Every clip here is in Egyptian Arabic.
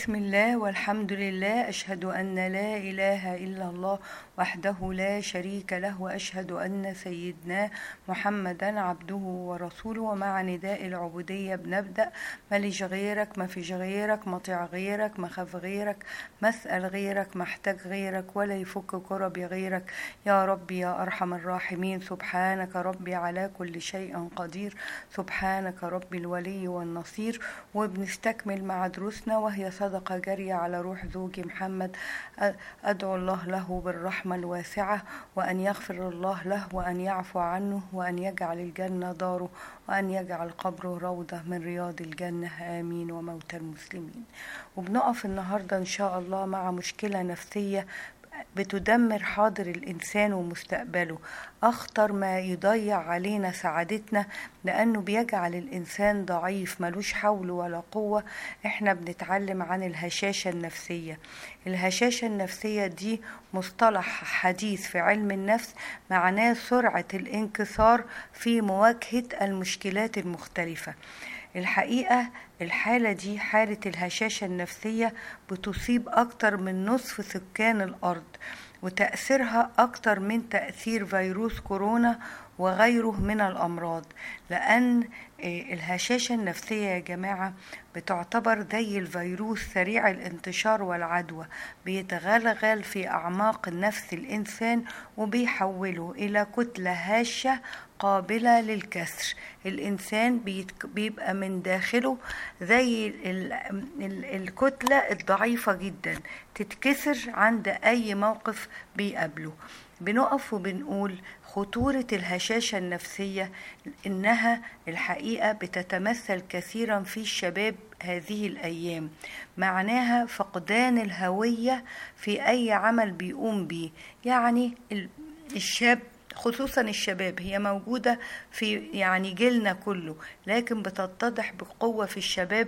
بسم الله والحمد لله أشهد أن لا إله إلا الله وحده لا شريك له وأشهد أن سيدنا محمدا عبده ورسوله ومع نداء العبودية بنبدأ ماليش غيرك ما فيش غيرك مطيع غيرك ما خاف غيرك مسأل غيرك محتاج غيرك ولا يفك كربي غيرك يا ربي يا أرحم الراحمين سبحانك ربي على كل شيء قدير سبحانك ربي الولي والنصير وبنستكمل مع دروسنا وهي صدقة جارية على روح زوجي محمد أدعو الله له بالرحمة الواسعة وأن يغفر الله له وأن يعفو عنه وأن يجعل الجنة داره وأن يجعل قبره روضة من رياض الجنة آمين وموتى المسلمين وبنقف النهاردة إن شاء الله مع مشكلة نفسية بتدمر حاضر الإنسان ومستقبله أخطر ما يضيع علينا سعادتنا لأنه بيجعل الإنسان ضعيف ملوش حول ولا قوة إحنا بنتعلم عن الهشاشة النفسية الهشاشة النفسية دي مصطلح حديث في علم النفس معناه سرعة الانكسار في مواجهة المشكلات المختلفة الحقيقة الحالة دي حالة الهشاشة النفسية بتصيب أكتر من نصف سكان الأرض وتأثيرها أكتر من تأثير فيروس كورونا وغيره من الأمراض لأن الهشاشة النفسية يا جماعة بتعتبر زي الفيروس سريع الانتشار والعدوى بيتغلغل في أعماق النفس الإنسان وبيحوله إلى كتلة هاشة قابلة للكسر الإنسان بيبقى من داخله زي ال ال الكتلة الضعيفة جدا تتكسر عند أي موقف بيقابله بنقف وبنقول خطورة الهشاشة النفسية إنها الحقيقة بتتمثل كثيرا في الشباب هذه الأيام معناها فقدان الهوية في أي عمل بيقوم به يعني الشاب خصوصا الشباب هي موجودة في يعني جيلنا كله لكن بتتضح بقوة في الشباب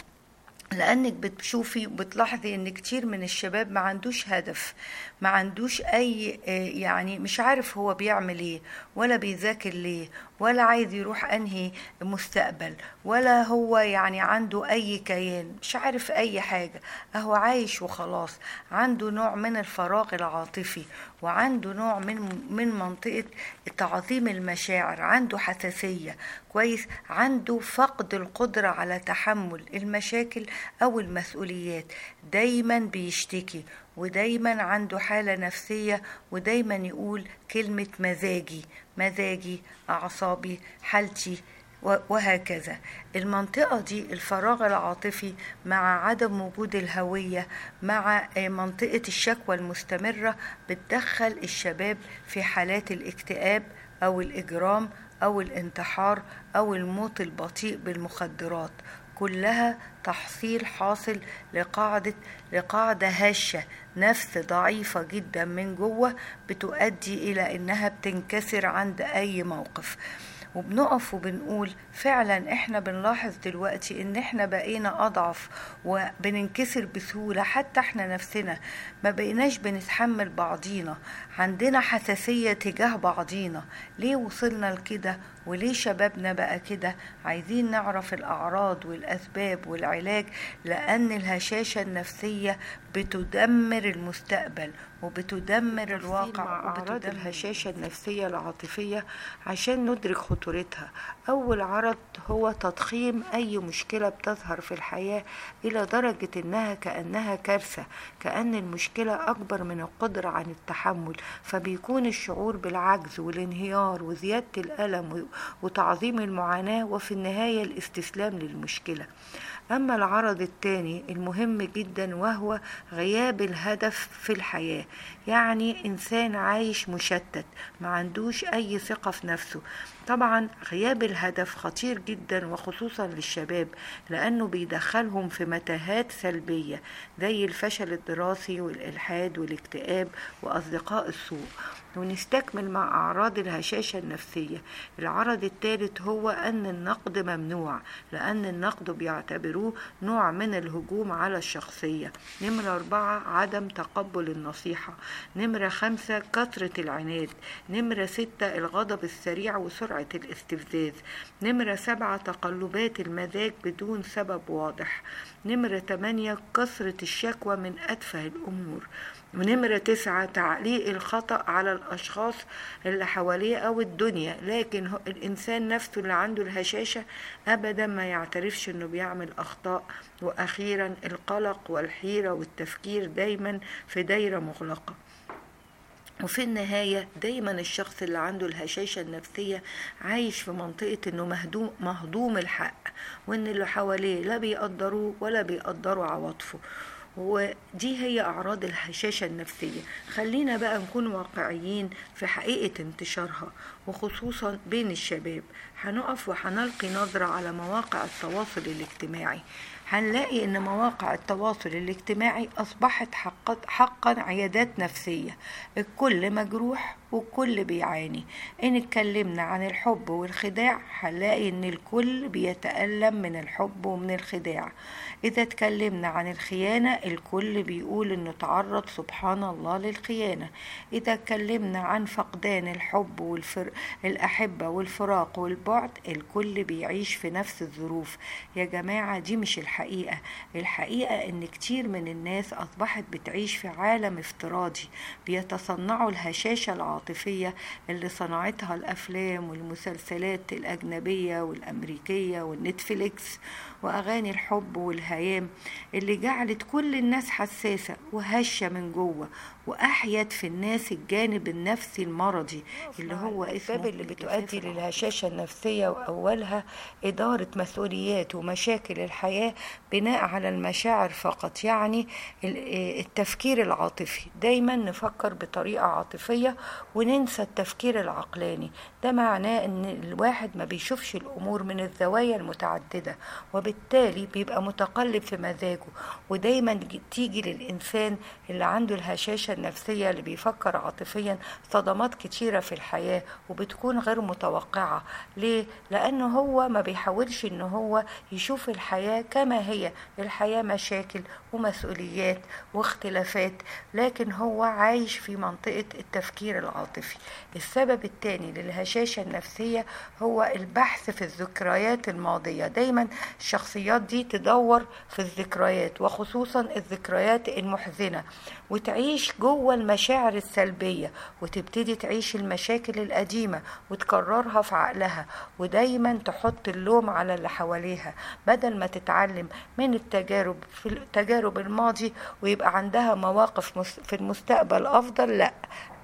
لانك بتشوفي وبتلاحظي ان كتير من الشباب ما عندوش هدف ما عندوش اي يعني مش عارف هو بيعمل ايه ولا بيذاكر ليه ولا عايز يروح انهي مستقبل ولا هو يعني عنده اي كيان مش عارف اي حاجه اهو عايش وخلاص عنده نوع من الفراغ العاطفي وعنده نوع من من منطقه تعظيم المشاعر عنده حساسيه كويس عنده فقد القدره على تحمل المشاكل او المسؤوليات دايما بيشتكي ودايما عنده حالة نفسية ودايما يقول كلمة مزاجي مزاجي أعصابي حالتي وهكذا المنطقة دي الفراغ العاطفي مع عدم وجود الهوية مع منطقة الشكوى المستمرة بتدخل الشباب في حالات الاكتئاب أو الإجرام أو الانتحار أو الموت البطيء بالمخدرات كلها تحصيل حاصل لقاعدة لقاعدة هشة نفس ضعيفة جدا من جوه بتؤدي إلى إنها بتنكسر عند أي موقف وبنقف وبنقول فعلا احنا بنلاحظ دلوقتي ان احنا بقينا اضعف وبننكسر بسهولة حتى احنا نفسنا ما بقيناش بنتحمل بعضينا عندنا حساسية تجاه بعضينا ليه وصلنا لكده وليه شبابنا بقى كده عايزين نعرف الأعراض والأسباب والعلاج لأن الهشاشة النفسية بتدمر المستقبل وبتدمر الواقع وبتدمر الهشاشة النفسية العاطفية عشان ندرك خطورتها أول عرض هو تضخيم أي مشكلة بتظهر في الحياة إلى درجة إنها كأنها كارثة كأن المشكلة أكبر من القدرة عن التحمل فبيكون الشعور بالعجز والانهيار وزيادة الألم وتعظيم المعاناة وفي النهاية الاستسلام للمشكلة أما العرض الثاني المهم جدا وهو غياب الهدف في الحياة يعني إنسان عايش مشتت ما عندوش أي ثقة في نفسه طبعا غياب الهدف خطير جدا وخصوصا للشباب لأنه بيدخلهم في متاهات سلبية زي الفشل الدراسي والإلحاد والاكتئاب وأصدقاء السوء ونستكمل مع أعراض الهشاشة النفسية العرض الثالث هو أن النقد ممنوع لأن النقد بيعتبروه نوع من الهجوم على الشخصية نمرة أربعة عدم تقبل النصيحة نمرة خمسة كثرة العناد نمرة ستة الغضب السريع وسرعة الاستفزاز نمرة سبعة تقلبات المزاج بدون سبب واضح نمرة تمانية كثرة الشكوى من أتفه الأمور ونمرة تسعة تعليق الخطأ على الأشخاص اللي حواليه أو الدنيا لكن الإنسان نفسه اللي عنده الهشاشة أبدا ما يعترفش أنه بيعمل أخطاء وأخيرا القلق والحيرة والتفكير دايما في دايرة مغلقة وفي النهاية دايما الشخص اللي عنده الهشاشة النفسية عايش في منطقة انه مهدوم, مهضوم الحق وان اللي حواليه لا بيقدروه ولا بيقدروا عواطفه ودي هي أعراض الهشاشة النفسية خلينا بقى نكون واقعيين في حقيقة انتشارها وخصوصا بين الشباب هنقف وهنلقي نظرة على مواقع التواصل الاجتماعي هنلاقي ان مواقع التواصل الاجتماعي اصبحت حقا, حقا عيادات نفسيه الكل مجروح والكل بيعاني ان اتكلمنا عن الحب والخداع هنلاقي ان الكل بيتالم من الحب ومن الخداع اذا اتكلمنا عن الخيانه الكل بيقول انه تعرض سبحان الله للخيانه اذا اتكلمنا عن فقدان الحب والفر... الاحبه والفراق والبعد الكل بيعيش في نفس الظروف يا جماعه دي مش الحقيقه الحقيقه ان كتير من الناس اصبحت بتعيش في عالم افتراضي بيتصنعوا الهشاشه العاطفيه اللي صنعتها الافلام والمسلسلات الاجنبيه والامريكيه والنتفليكس واغاني الحب والهيام اللي جعلت كل الناس حساسه وهشه من جوه واحيت في الناس الجانب النفسي المرضي اللي هو اسمه اللي بتؤدي للهشاشه النفسيه واولها اداره مسؤوليات ومشاكل الحياه بناء على المشاعر فقط يعني التفكير العاطفي دايما نفكر بطريقه عاطفيه وننسى التفكير العقلاني ده معناه ان الواحد ما بيشوفش الامور من الزوايا المتعدده وبالتالي بيبقى متقلب في مزاجه ودايما تيجي للانسان اللي عنده الهشاشه النفسيه اللي بيفكر عاطفيا صدمات كتيره في الحياه وبتكون غير متوقعه ليه لانه هو ما بيحاولش ان هو يشوف الحياه كما هي الحياه مشاكل ومسؤوليات واختلافات لكن هو عايش في منطقه التفكير العاطفي السبب الثاني للهشاشه النفسيه هو البحث في الذكريات الماضيه دايما الشخصيات دي تدور في الذكريات وخصوصا الذكريات المحزنه وتعيش جوه المشاعر السلبيه وتبتدي تعيش المشاكل القديمه وتكررها في عقلها ودايما تحط اللوم على اللي حواليها بدل ما تتعلم من التجارب في التجارب الماضي ويبقى عندها مواقف في المستقبل افضل لا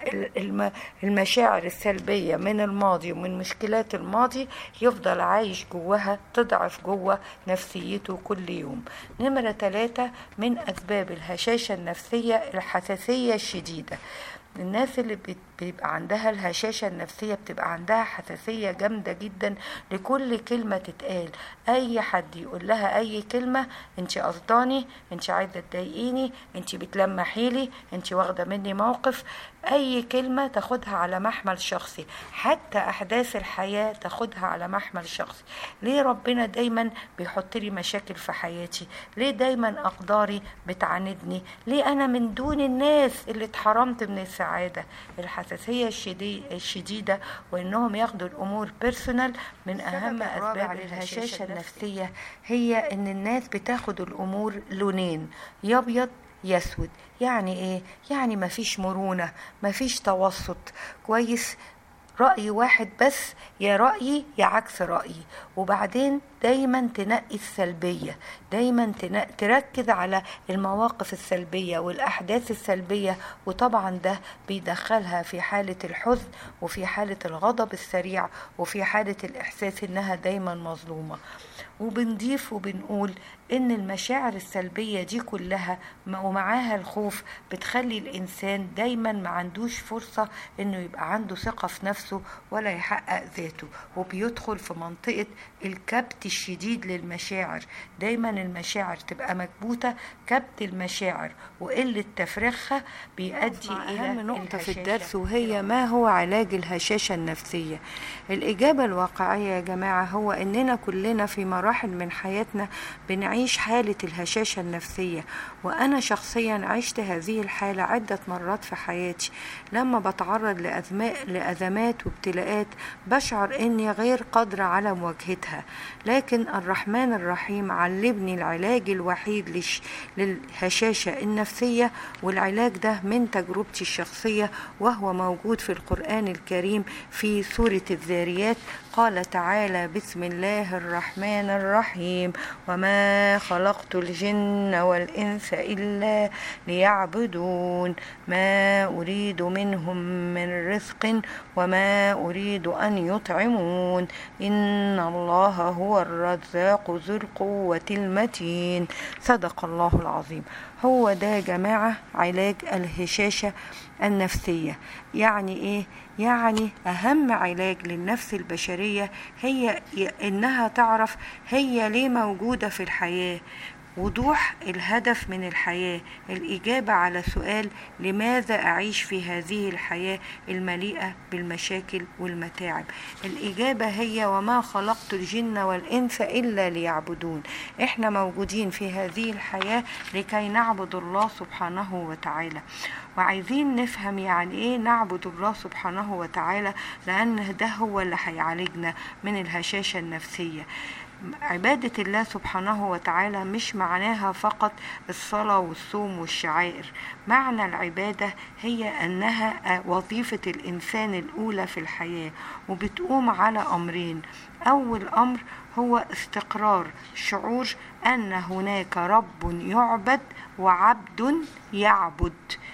المشاعر السلبية من الماضي ومن مشكلات الماضي يفضل عايش جواها تضعف جوه نفسيته كل يوم نمرة ثلاثة من أسباب الهشاشة النفسية الحساسية الشديدة الناس اللي بيبقى عندها الهشاشة النفسية بتبقى عندها حساسية جامدة جدا لكل كلمة تتقال أي حد يقول لها أي كلمة أنت قصداني أنت عايزة تضايقيني أنت بتلمحيلي أنت واخدة مني موقف أي كلمة تاخدها على محمل شخصي حتى أحداث الحياة تاخدها على محمل شخصي ليه ربنا دايما بيحط لي مشاكل في حياتي ليه دايما أقداري بتعاندني ليه أنا من دون الناس اللي اتحرمت من السعادة الحساسية الشديدة وإنهم ياخدوا الأمور بيرسونال من أهم أسباب الهشاشة النفسية هي إن الناس بتاخد الأمور لونين يا أبيض يسود يعني ايه يعني مفيش مرونه مفيش توسط كويس رأي واحد بس يا رأيي يا عكس رأيي وبعدين دايما تنقي السلبية دايما تركز على المواقف السلبية والأحداث السلبية وطبعا ده بيدخلها في حالة الحزن وفي حالة الغضب السريع وفي حالة الإحساس إنها دايما مظلومة وبنضيف وبنقول ان المشاعر السلبية دي كلها ومعاها الخوف بتخلي الانسان دايما ما عندوش فرصة انه يبقى عنده ثقة في نفسه ولا يحقق ذاته وبيدخل في منطقة الكبت الشديد للمشاعر دايما المشاعر تبقى مكبوتة كبت المشاعر وقلة تفريغها بيؤدي إلى أهم نقطة في الدرس وهي ما هو علاج الهشاشة النفسية الإجابة الواقعية يا جماعة هو إننا كلنا في مراحل من حياتنا بنعيش حالة الهشاشة النفسية وأنا شخصيا عشت هذه الحالة عدة مرات في حياتي لما بتعرض لأزمات وابتلاءات بشعر إني غير قادرة على مواجهتها لكن الرحمن الرحيم علمني العلاج الوحيد للهشاشة النفسية والعلاج ده من تجربتي الشخصية وهو موجود في القرآن الكريم في سورة الذاريات قال تعالى بسم الله الرحمن الرحيم وما خلقت الجن والإنس إلا ليعبدون ما أريد منهم من رزق وما أريد أن يطعمون إن الله هو الرزاق ذو القوة المتين صدق الله العظيم هو ده يا جماعة علاج الهشاشة النفسية يعني ايه يعني اهم علاج للنفس البشرية هي انها تعرف هي ليه موجودة في الحياة وضوح الهدف من الحياة الإجابة على سؤال لماذا أعيش في هذه الحياة المليئة بالمشاكل والمتاعب الإجابة هي وما خلقت الجن والإنس إلا ليعبدون إحنا موجودين في هذه الحياة لكي نعبد الله سبحانه وتعالى وعايزين نفهم يعني ايه نعبد الله سبحانه وتعالى لان ده هو اللي هيعالجنا من الهشاشة النفسية عبادة الله سبحانه وتعالى مش معناها فقط الصلاة والصوم والشعائر معنى العبادة هي أنها وظيفة الإنسان الأولى في الحياة وبتقوم على أمرين أول أمر هو استقرار شعور أن هناك رب يعبد وعبد يعبد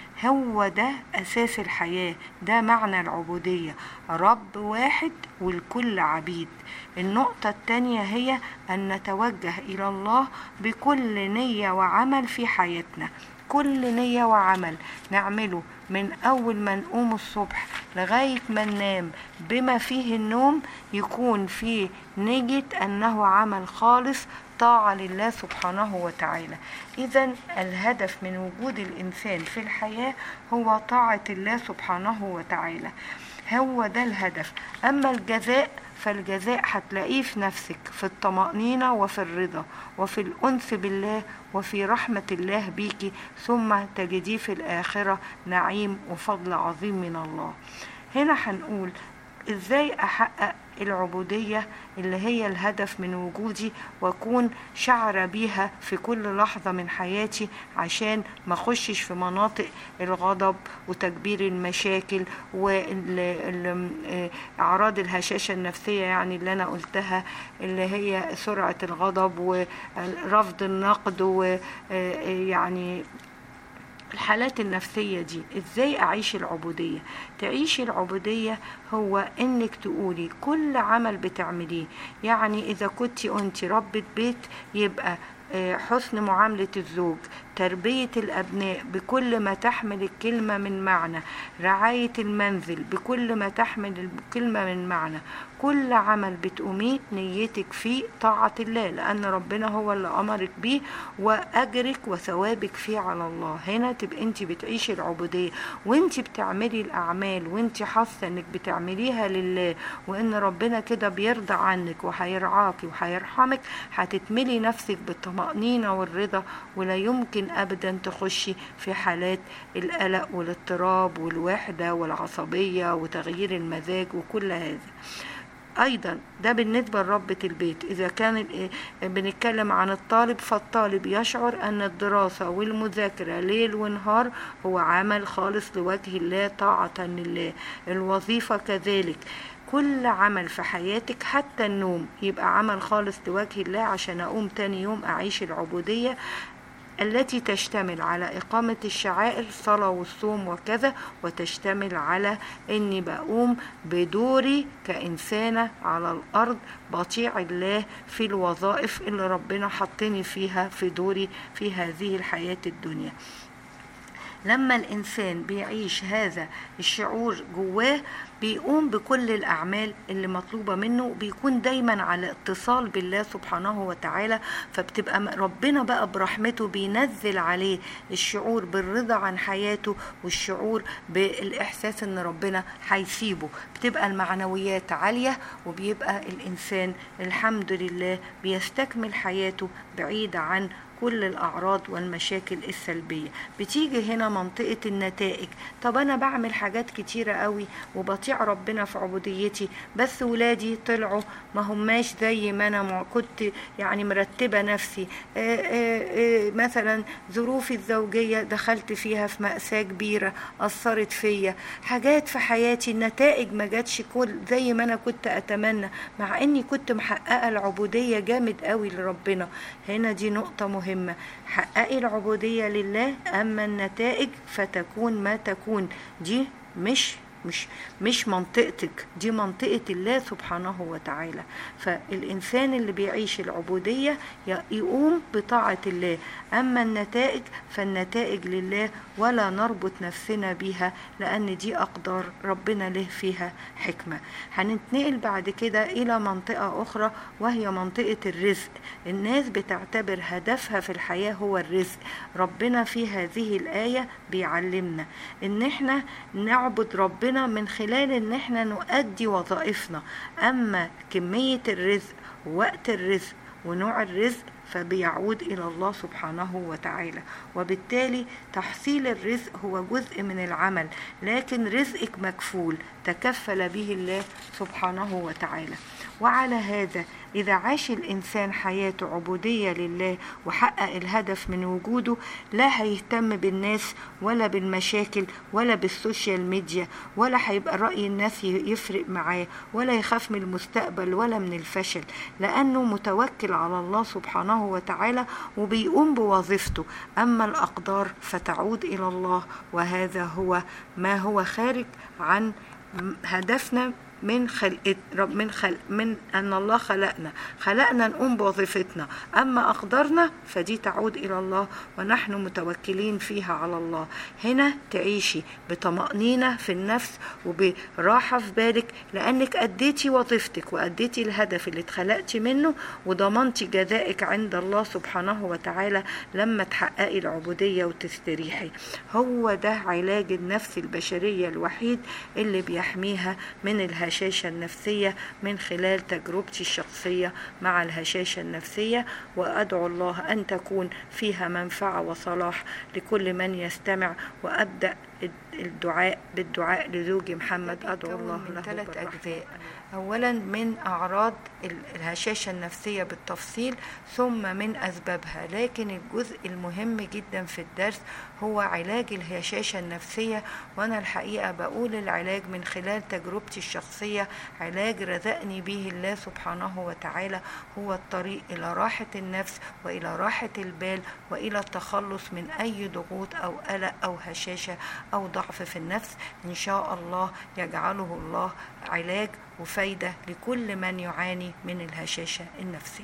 هو ده أساس الحياة ده معنى العبودية رب واحد والكل عبيد النقطة التانية هي أن نتوجه إلى الله بكل نية وعمل في حياتنا كل نية وعمل نعمله من أول ما نقوم الصبح لغاية ما ننام بما فيه النوم يكون فيه نية أنه عمل خالص طاعة لله سبحانه وتعالى إذا الهدف من وجود الإنسان في الحياة هو طاعة الله سبحانه وتعالى هو ده الهدف أما الجزاء فالجزاء هتلاقيه في نفسك في الطمأنينة وفي الرضا وفي الأنس بالله وفي رحمة الله بيكي ثم تجديه في الآخرة نعيم وفضل عظيم من الله هنا هنقول ازاي احقق العبودية اللي هي الهدف من وجودي واكون شعر بيها في كل لحظة من حياتي عشان ما اخشش في مناطق الغضب وتكبير المشاكل واعراض الهشاشة النفسية يعني اللي انا قلتها اللي هي سرعة الغضب ورفض النقد ويعني الحالات النفسية دي ازاي اعيش العبودية تعيشي العبودية هو انك تقولي كل عمل بتعمليه يعني اذا كنت انت ربة بيت يبقى حسن معاملة الزوج تربية الأبناء بكل ما تحمل الكلمة من معنى رعاية المنزل بكل ما تحمل الكلمة من معنى كل عمل بتقوميه نيتك فيه طاعة الله لأن ربنا هو اللي أمرك بيه وأجرك وثوابك فيه على الله هنا تبقى أنت بتعيشي العبودية وأنت بتعملي الأعمال وأنت حاسة أنك بتعمليها لله وأن ربنا كده بيرضى عنك وهيرعاكي وهيرحمك هتتملي نفسك بالطمأنينة والرضا ولا يمكن أبدا تخشي في حالات القلق والاضطراب والوحدة والعصبية وتغيير المزاج وكل هذا ايضا ده بالنسبه لربة البيت اذا كان بنتكلم عن الطالب فالطالب يشعر ان الدراسه والمذاكره ليل ونهار هو عمل خالص لوجه الله طاعه لله الوظيفه كذلك كل عمل في حياتك حتى النوم يبقى عمل خالص لوجه الله عشان اقوم تاني يوم اعيش العبوديه التي تشتمل على إقامة الشعائر صلاة والصوم وكذا وتشتمل على أني بقوم بدوري كإنسانة على الأرض بطيع الله في الوظائف اللي ربنا حطني فيها في دوري في هذه الحياة الدنيا لما الإنسان بيعيش هذا الشعور جواه بيقوم بكل الأعمال اللي مطلوبة منه بيكون دايما على اتصال بالله سبحانه وتعالى فبتبقى ربنا بقى برحمته بينزل عليه الشعور بالرضا عن حياته والشعور بالإحساس إن ربنا هيسيبه بتبقى المعنويات عالية وبيبقى الإنسان الحمد لله بيستكمل حياته بعيد عن كل الأعراض والمشاكل السلبية بتيجي هنا منطقة النتائج طب أنا بعمل حاجات كتيرة قوي وبطيع ربنا في عبوديتي بس ولادي طلعوا ما هماش زي ما أنا كنت يعني مرتبة نفسي آآ آآ مثلا ظروفي الزوجية دخلت فيها في مأساة كبيرة أثرت فيا حاجات في حياتي النتائج ما جاتش كل زي ما أنا كنت أتمنى مع إني كنت محققة العبودية جامد قوي لربنا هنا دي نقطة مهمة مهمة حققي العبودية لله أما النتائج فتكون ما تكون دي مش مش مش منطقتك دي منطقة الله سبحانه وتعالى فالإنسان اللي بيعيش العبودية يقوم بطاعة الله أما النتائج فالنتائج لله ولا نربط نفسنا بيها لأن دي أقدار ربنا له فيها حكمة هننتقل بعد كده إلى منطقة أخرى وهي منطقة الرزق الناس بتعتبر هدفها في الحياة هو الرزق ربنا في هذه الآية بيعلمنا إن إحنا نعبد ربنا من خلال إن إحنا نؤدي وظائفنا أما كمية الرزق ووقت الرزق ونوع الرزق فبيعود إلى الله سبحانه وتعالى وبالتالي تحصيل الرزق هو جزء من العمل لكن رزقك مكفول تكفل به الله سبحانه وتعالى وعلى هذا إذا عاش الإنسان حياته عبودية لله وحقق الهدف من وجوده لا هيهتم بالناس ولا بالمشاكل ولا بالسوشيال ميديا ولا هيبقى رأي الناس يفرق معاه ولا يخاف من المستقبل ولا من الفشل لأنه متوكل على الله سبحانه وتعالى وبيقوم بوظيفته أما الأقدار فتعود إلى الله وهذا هو ما هو خارج عن هدفنا من خلق من خلق من ان الله خلقنا خلقنا نقوم بوظيفتنا اما اقدارنا فدي تعود الى الله ونحن متوكلين فيها على الله هنا تعيشي بطمانينه في النفس وبراحه في بالك لانك اديتي وظيفتك واديتي الهدف اللي اتخلقتي منه وضمنتي جزائك عند الله سبحانه وتعالى لما تحققي العبوديه وتستريحي هو ده علاج النفس البشريه الوحيد اللي بيحميها من الهدف الهشاشة النفسية من خلال تجربتي الشخصية مع الهشاشة النفسية وأدعو الله أن تكون فيها منفعة وصلاح لكل من يستمع وأبدأ الدعاء بالدعاء لزوجي محمد أدعو الله له ثلاث أجزاء أولا من أعراض الهشاشة النفسية بالتفصيل ثم من أسبابها لكن الجزء المهم جدا في الدرس هو علاج الهشاشة النفسية وأنا الحقيقة بقول العلاج من خلال تجربتي الشخصية علاج رزقني به الله سبحانه وتعالى هو الطريق إلى راحة النفس وإلى راحة البال وإلى التخلص من أي ضغوط أو قلق أو هشاشة أو ضعف في النفس إن شاء الله يجعله الله علاج وفايدة لكل من يعاني من الهشاشة النفسية